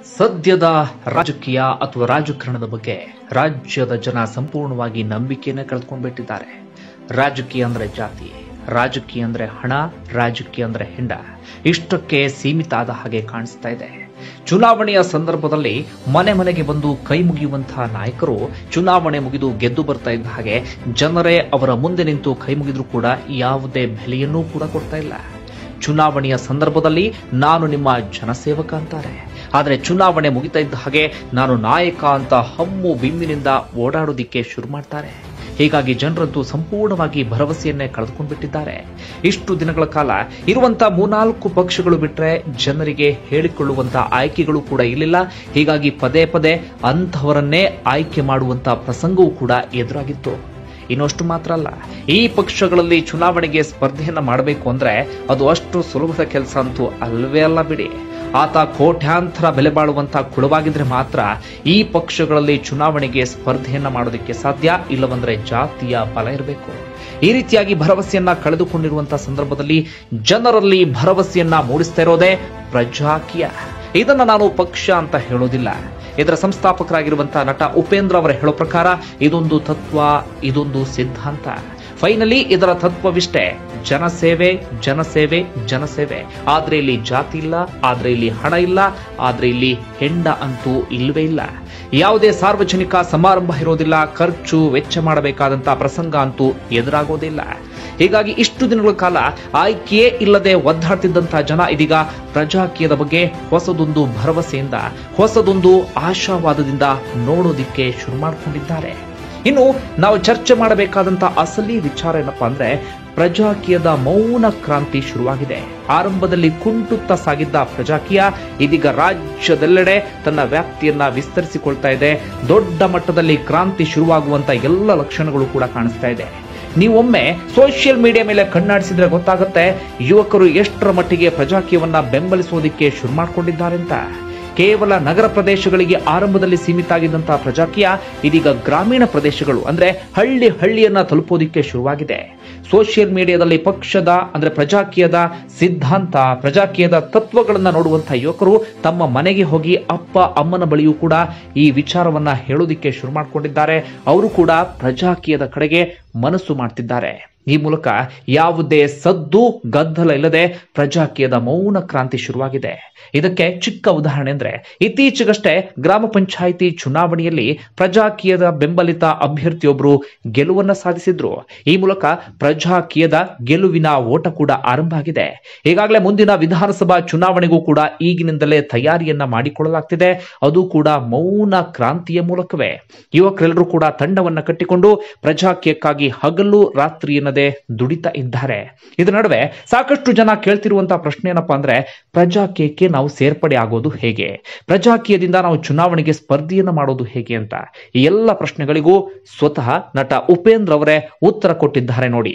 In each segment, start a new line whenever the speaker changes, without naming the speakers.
ಸದ್ಯದ ರಾಜಕೀಯ ಅಥವಾ ರಾಜಕಾರಣದ ಬಗ್ಗೆ ರಾಜ್ಯದ ಜನ ಸಂಪೂರ್ಣವಾಗಿ ನಂಬಿಕೆಯನ್ನು ಕಳೆದುಕೊಂಡ್ಬಿಟ್ಟಿದ್ದಾರೆ ರಾಜಕೀಯ ಅಂದ್ರೆ ಜಾತಿ ರಾಜಕೀಯ ಅಂದ್ರೆ ಹಣ ರಾಜಕೀಯ ಅಂದ್ರೆ ಹೆಂಡ ಇಷ್ಟಕ್ಕೆ ಸೀಮಿತ ಆದ ಹಾಗೆ ಕಾಣಿಸ್ತಾ ಇದೆ ಚುನಾವಣೆಯ ಸಂದರ್ಭದಲ್ಲಿ ಮನೆ ಮನೆಗೆ ಬಂದು ಕೈ ಮುಗಿಯುವಂತಹ ನಾಯಕರು ಚುನಾವಣೆ ಮುಗಿದು ಗೆದ್ದು ಬರ್ತಾ ಇದ್ದ ಹಾಗೆ ಜನರೇ ಅವರ ಮುಂದೆ ನಿಂತು ಕೈ ಮುಗಿದ್ರು ಕೂಡ ಯಾವುದೇ ಬೆಲೆಯನ್ನೂ ಕೂಡ ಕೊಡ್ತಾ ಇಲ್ಲ ಚುನಾವಣೆಯ ಸಂದರ್ಭದಲ್ಲಿ ನಾನು ನಿಮ್ಮ ಜನಸೇವಕ ಅಂತಾರೆ ಆದರೆ ಚುನಾವಣೆ ಮುಗಿತಾ ಇದ್ದ ಹಾಗೆ ನಾನು ನಾಯಕ ಅಂತ ಹಮ್ಮು ಬಿಮ್ಮಿನಿಂದ ಓಡಾಡೋದಿಕ್ಕೆ ಶುರು ಮಾಡ್ತಾರೆ ಹೀಗಾಗಿ ಜನರಂತೂ ಸಂಪೂರ್ಣವಾಗಿ ಭರವಸೆಯನ್ನೇ ಕಳೆದುಕೊಂಡ್ಬಿಟ್ಟಿದ್ದಾರೆ ಇಷ್ಟು ದಿನಗಳ ಕಾಲ ಇರುವಂತ ಮೂನಾಲ್ಕು ಪಕ್ಷಗಳು ಬಿಟ್ರೆ ಜನರಿಗೆ ಹೇಳಿಕೊಳ್ಳುವಂತ ಆಯ್ಕೆಗಳು ಕೂಡ ಇರಲಿಲ್ಲ ಹೀಗಾಗಿ ಪದೇ ಪದೇ ಅಂಥವರನ್ನೇ ಆಯ್ಕೆ ಮಾಡುವಂತ ಪ್ರಸಂಗವೂ ಕೂಡ ಎದುರಾಗಿತ್ತು ಇನ್ನಷ್ಟು ಮಾತ್ರ ಅಲ್ಲ ಈ ಪಕ್ಷಗಳಲ್ಲಿ ಚುನಾವಣೆಗೆ ಸ್ಪರ್ಧೆಯನ್ನ ಮಾಡಬೇಕು ಅಂದ್ರೆ ಅದು ಅಷ್ಟು ಸುಲಭದ ಕೆಲಸ ಅಂತೂ ಅಲ್ವೇ ಅಲ್ಲ ಬಿಡಿ ಆತ ಕೋಟ್ಯಾಂತರ ಬೆಲೆ ಬಾಳುವಂತ ಕುಳವಾಗಿದ್ರೆ ಮಾತ್ರ ಈ ಪಕ್ಷಗಳಲ್ಲಿ ಚುನಾವಣೆಗೆ ಸ್ಪರ್ಧೆಯನ್ನ ಮಾಡೋದಕ್ಕೆ ಸಾಧ್ಯ ಇಲ್ಲವಂದ್ರೆ ಜಾತಿಯ ಬಲ ಇರಬೇಕು ಈ ರೀತಿಯಾಗಿ ಭರವಸೆಯನ್ನ ಕಳೆದುಕೊಂಡಿರುವಂತಹ ಸಂದರ್ಭದಲ್ಲಿ ಜನರಲ್ಲಿ ಭರವಸೆಯನ್ನ ಮೂಡಿಸ್ತಾ ಇರೋದೇ ಪ್ರಜಾಕೀಯ ಇದನ್ನ ನಾನು ಪಕ್ಷ ಅಂತ ಹೇಳೋದಿಲ್ಲ ಇದರ ಸಂಸ್ಥಾಪಕರಾಗಿರುವಂತಹ ನಟ ಉಪೇಂದ್ರ ಅವರ ಹೇಳೋ ಪ್ರಕಾರ ಇದೊಂದು ತತ್ವ ಇದೊಂದು ಸಿದ್ಧಾಂತ ಫೈನಲಿ ಇದರ ತತ್ವವಿಷ್ಟೇ ಜನಸೇವೆ ಜನಸೇವೆ ಜನಸೇವೆ ಆದ್ರೆ ಇಲ್ಲಿ ಜಾತಿ ಇಲ್ಲ ಆದ್ರೆ ಇಲ್ಲಿ ಹಣ ಇಲ್ಲ ಆದ್ರೆ ಇಲ್ಲಿ ಹೆಂಡ ಅಂತೂ ಇಲ್ಲವೇ ಇಲ್ಲ ಯಾವುದೇ ಸಾರ್ವಜನಿಕ ಸಮಾರಂಭ ಇರೋದಿಲ್ಲ ಖರ್ಚು ವೆಚ್ಚ ಮಾಡಬೇಕಾದಂತಹ ಪ್ರಸಂಗ ಅಂತೂ ಎದುರಾಗೋದಿಲ್ಲ ಹೀಗಾಗಿ ಇಷ್ಟು ದಿನಗಳ ಕಾಲ ಆಯ್ಕೆಯೇ ಇಲ್ಲದೆ ಒದ್ದಾಡ್ತಿದ್ದಂತಹ ಜನ ಇದೀಗ ಪ್ರಜಾಕೀಯದ ಬಗ್ಗೆ ಹೊಸದೊಂದು ಭರವಸೆಯಿಂದ ಹೊಸದೊಂದು ಆಶಾವಾದದಿಂದ ನೋಡೋದಿಕ್ಕೆ ಶುರು ಮಾಡಿಕೊಂಡಿದ್ದಾರೆ ಇನ್ನು ನಾವು ಚರ್ಚೆ ಮಾಡಬೇಕಾದಂತ ಅಸಲಿ ವಿಚಾರ ಏನಪ್ಪಾ ಅಂದ್ರೆ ಪ್ರಜಾಕೀಯದ ಮೌನ ಕ್ರಾಂತಿ ಶುರುವಾಗಿದೆ ಆರಂಭದಲ್ಲಿ ಕುಂಟುತ್ತಾ ಸಾಗಿದ್ದ ಪ್ರಜಾಕೀಯ ಇದೀಗ ರಾಜ್ಯದೆಲ್ಲೆಡೆ ತನ್ನ ವ್ಯಾಪ್ತಿಯನ್ನ ವಿಸ್ತರಿಸಿಕೊಳ್ತಾ ಇದೆ ದೊಡ್ಡ ಮಟ್ಟದಲ್ಲಿ ಕ್ರಾಂತಿ ಶುರುವಾಗುವಂತ ಎಲ್ಲ ಲಕ್ಷಣಗಳು ಕೂಡ ಕಾಣಿಸ್ತಾ ಇದೆ ನೀವೊಮ್ಮೆ ಸೋಷಿಯಲ್ ಮೀಡಿಯಾ ಮೇಲೆ ಕಣ್ಣಾಡಿಸಿದ್ರೆ ಗೊತ್ತಾಗುತ್ತೆ ಯುವಕರು ಎಷ್ಟರ ಮಟ್ಟಿಗೆ ಪ್ರಜಾಕೀಯವನ್ನ ಬೆಂಬಲಿಸೋದಿಕ್ಕೆ ಶುರು ಮಾಡಿಕೊಂಡಿದ್ದಾರೆ ಅಂತ ಕೇವಲ ನಗರ ಪ್ರದೇಶಗಳಿಗೆ ಆರಂಭದಲ್ಲಿ ಸೀಮಿತ ಆಗಿದ್ದಂತಹ ಪ್ರಜಾಕೀಯ ಇದೀಗ ಗ್ರಾಮೀಣ ಪ್ರದೇಶಗಳು ಅಂದ್ರೆ ಹಳ್ಳಿ ಹಳ್ಳಿಯನ್ನ ತಲುಪೋದಿಕ್ಕೆ ಶುರುವಾಗಿದೆ ಸೋಷಿಯಲ್ ಮೀಡಿಯಾದಲ್ಲಿ ಪಕ್ಷದ ಅಂದ್ರೆ ಪ್ರಜಾಕೀಯದ ಸಿದ್ಧಾಂತ ಪ್ರಜಾಕೀಯದ ತತ್ವಗಳನ್ನ ನೋಡುವಂತಹ ಯುವಕರು ತಮ್ಮ ಮನೆಗೆ ಹೋಗಿ ಅಪ್ಪ ಅಮ್ಮನ ಬಳಿಯೂ ಕೂಡ ಈ ವಿಚಾರವನ್ನ ಹೇಳೋದಿಕ್ಕೆ ಶುರು ಮಾಡಿಕೊಂಡಿದ್ದಾರೆ ಅವರು ಕೂಡ ಪ್ರಜಾಕೀಯದ ಕಡೆಗೆ ಮನಸ್ಸು ಮಾಡ್ತಿದ್ದಾರೆ ಈ ಮೂಲಕ ಯಾವುದೇ ಸದ್ದು ಗದ್ದಲ ಇಲ್ಲದೆ ಪ್ರಜಾಕೀಯದ ಮೌನ ಕ್ರಾಂತಿ ಶುರುವಾಗಿದೆ ಇದಕ್ಕೆ ಚಿಕ್ಕ ಉದಾಹರಣೆ ಅಂದ್ರೆ ಇತ್ತೀಚೆಗಷ್ಟೇ ಗ್ರಾಮ ಪಂಚಾಯಿತಿ ಚುನಾವಣೆಯಲ್ಲಿ ಪ್ರಜಾಕೀಯದ ಬೆಂಬಲಿತ ಅಭ್ಯರ್ಥಿಯೊಬ್ಬರು ಗೆಲುವನ್ನ ಸಾಧಿಸಿದ್ರು ಈ ಮೂಲಕ ಪ್ರಜಾಕೀಯದ ಗೆಲುವಿನ ಓಟ ಕೂಡ ಆರಂಭ ಆಗಿದೆ ಈಗಾಗಲೇ ಮುಂದಿನ ವಿಧಾನಸಭಾ ಚುನಾವಣೆಗೂ ಕೂಡ ಈಗಿನಿಂದಲೇ ತಯಾರಿಯನ್ನ ಮಾಡಿಕೊಳ್ಳಲಾಗ್ತಿದೆ ಅದು ಕೂಡ ಮೌನ ಕ್ರಾಂತಿಯ ಮೂಲಕವೇ ಯುವಕರೆಲ್ಲರೂ ಕೂಡ ತಂಡವನ್ನ ಕಟ್ಟಿಕೊಂಡು ಪ್ರಜಾಕೀಯಕ್ಕಾಗಿ ಹಗಲು ರಾತ್ರಿ ಎನ್ನದೆ ದುಡಿತಾ ಇದ್ದಾರೆ ಇದರ ನಡುವೆ ಸಾಕಷ್ಟು ಜನ ಕೇಳ್ತಿರುವಂತಹ ಪ್ರಶ್ನೆ ಏನಪ್ಪಾ ಅಂದ್ರೆ ಪ್ರಜಾಕೀಯಕ್ಕೆ ನಾವು ಸೇರ್ಪಡೆ ಆಗೋದು ಹೇಗೆ ಪ್ರಜಾಕೀಯದಿಂದ ನಾವು ಚುನಾವಣೆಗೆ ಸ್ಪರ್ಧೆಯನ್ನು ಮಾಡೋದು ಹೇಗೆ ಅಂತ ಈ ಎಲ್ಲ ಪ್ರಶ್ನೆಗಳಿಗೂ ಸ್ವತಃ ನಟ ಉಪೇಂದ್ರ ಅವರೇ ಉತ್ತರ ಕೊಟ್ಟಿದ್ದಾರೆ ನೋಡಿ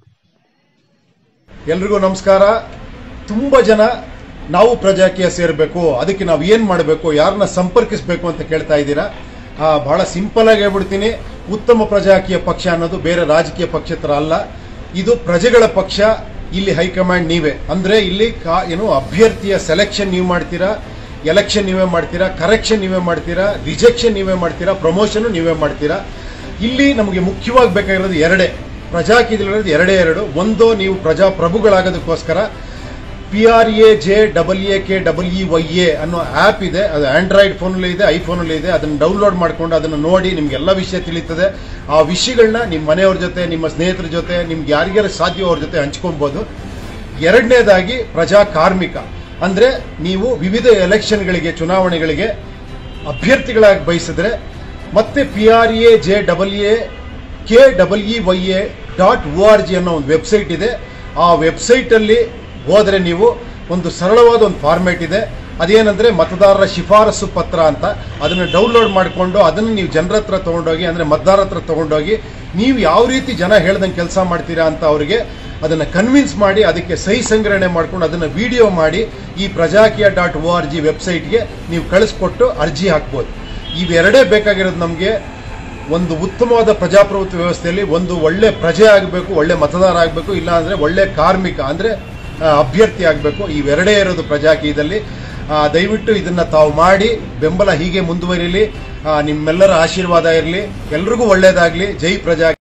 ಎಲ್ರಿಗೂ ನಮಸ್ಕಾರ ತುಂಬ ಜನ ನಾವು ಪ್ರಜಾಕೀಯ ಸೇರಬೇಕು ಅದಕ್ಕೆ ನಾವು ಏನು ಮಾಡಬೇಕು ಯಾರನ್ನ ಸಂಪರ್ಕಿಸಬೇಕು ಅಂತ ಕೇಳ್ತಾ ಇದ್ದೀರಾ ಆ, ಬಹಳ ಸಿಂಪಲ್ ಆಗಿ ಹೇಳ್ಬಿಡ್ತೀನಿ ಉತ್ತಮ ಪ್ರಜಾಕೀಯ ಪಕ್ಷ ಅನ್ನೋದು ಬೇರೆ ರಾಜಕೀಯ ಪಕ್ಷ ಥರ ಅಲ್ಲ ಇದು ಪ್ರಜೆಗಳ ಪಕ್ಷ ಇಲ್ಲಿ ಹೈಕಮಾಂಡ್ ನೀವೇ ಅಂದ್ರೆ ಇಲ್ಲಿ ಕಾ ಏನು ಅಭ್ಯರ್ಥಿಯ ಸೆಲೆಕ್ಷನ್ ನೀವು ಮಾಡ್ತೀರಾ ಎಲೆಕ್ಷನ್ ನೀವೇ ಮಾಡ್ತೀರಾ ಕರೆಕ್ಷನ್ ನೀವೇ ಮಾಡ್ತೀರಾ ರಿಜೆಕ್ಷನ್ ನೀವೇ ಮಾಡ್ತೀರಾ ಪ್ರಮೋಷನ್ ನೀವೇ ಮಾಡ್ತೀರಾ ಇಲ್ಲಿ ನಮಗೆ ಮುಖ್ಯವಾಗಿ ಬೇಕಾಗಿರೋದು ಎರಡೇ ಪ್ರಜಾಕೀಯದಲ್ಲಿರೋದು ಎರಡೇ ಎರಡು ಒಂದು ನೀವು ಪ್ರಜಾಪ್ರಭುಗಳಾಗೋದಕ್ಕೋಸ್ಕರ P R A J double A K double E Y A ಅನ್ನೋ ಆ್ಯಪ್ ಇದೆ ಅದು ಆಂಡ್ರಾಯ್ಡ್ ಫೋನಲ್ಲಿ ಇದೆ ಐಫೋನಲ್ಲಿ ಇದೆ ಅದನ್ನು ಡೌನ್ಲೋಡ್ ಮಾಡ್ಕೊಂಡು ಅದನ್ನು ನೋಡಿ ನಿಮ್ಗೆ ಎಲ್ಲ ವಿಷಯ ತಿಳಿತದೆ ಆ ವಿಷಯಗಳನ್ನ ನಿಮ್ಮ ಮನೆಯವ್ರ ಜೊತೆ ನಿಮ್ಮ ಸ್ನೇಹಿತರ ಜೊತೆ ನಿಮ್ಗೆ ಯಾರಿಗಾರು ಸಾಧ್ಯ ಅವ್ರ ಜೊತೆ ಹಂಚ್ಕೊಬೋದು ಎರಡನೇದಾಗಿ ಪ್ರಜಾ ಕಾರ್ಮಿಕ ಅಂದ್ರೆ ನೀವು ವಿವಿಧ ಎಲೆಕ್ಷನ್ಗಳಿಗೆ ಚುನಾವಣೆಗಳಿಗೆ ಅಭ್ಯರ್ಥಿಗಳಾಗಿ ಬಯಸಿದ್ರೆ ಮತ್ತೆ P R A J double A K double E Y A dot O R G ಅನ್ನೋ ಒಂದು ವೆಬ್ಸೈಟ್ ಇದೆ ಆ ವೆಬ್ಸೈಟಲ್ಲಿ ಹೋದರೆ ನೀವು ಒಂದು ಸರಳವಾದ ಒಂದು ಫಾರ್ಮೇಟ್ ಇದೆ ಅದೇನಂದ್ರೆ ಮತದಾರರ ಶಿಫಾರಸು ಪತ್ರ ಅಂತ ಅದನ್ನು ಡೌನ್ಲೋಡ್ ಮಾಡಿಕೊಂಡು ಅದನ್ನು ನೀವು ಜನರ ಹತ್ರ ತಗೊಂಡೋಗಿ ಅಂದ್ರೆ ಮತದಾರರ ಹತ್ರ ತಗೊಂಡೋಗಿ ನೀವು ಯಾವ ರೀತಿ ಜನ ಹೇಳ್ದಂಗೆ ಕೆಲಸ ಮಾಡ್ತೀರಾ ಅಂತ ಅವರಿಗೆ ಅದನ್ನು ಕನ್ವಿನ್ಸ್ ಮಾಡಿ ಅದಕ್ಕೆ ಸಹಿ ಸಂಗ್ರಹಣೆ ಮಾಡ್ಕೊಂಡು ಅದನ್ನು ವಿಡಿಯೋ ಮಾಡಿ ಈ Prajaakiya dot O R G ವೆಬ್ಸೈಟ್ಗೆ ನೀವು ಕಳಿಸ್ಕೊಟ್ಟು ಅರ್ಜಿ ಹಾಕ್ಬೋದು ಇವೆರಡೇ ಬೇಕಾಗಿರೋದು ನಮಗೆ ಒಂದು ಉತ್ತಮವಾದ ಪ್ರಜಾಪ್ರಭುತ್ವ ವ್ಯವಸ್ಥೆಯಲ್ಲಿ ಒಂದು ಒಳ್ಳೆ ಪ್ರಜೆ ಆಗಬೇಕು ಒಳ್ಳೆ ಮತದಾರ ಆಗಬೇಕು ಇಲ್ಲ ಅಂದ್ರೆ ಒಳ್ಳೆ ಕಾರ್ಮಿಕ ಅಂದ್ರೆ ಆ, ಅಭ್ಯರ್ಥಿ ಆಗಬೇಕು ಇವೆರಡೇ ಇರೋದು ಪ್ರಜಾಕೀಯದಲ್ಲಿ ಆ, ದಯವಿಟ್ಟು ಇದನ್ನ ತಾವು ಮಾಡಿ ಬೆಂಬಲ ಹೀಗೆ ಮುಂದುವರಿಲಿ ಆ, ನಿಮ್ಮೆಲ್ಲರ ಆಶೀರ್ವಾದ ಇರಲಿ ಎಲ್ರಿಗೂ ಒಳ್ಳೇದಾಗ್ಲಿ ಜೈ ಪ್ರಜಾ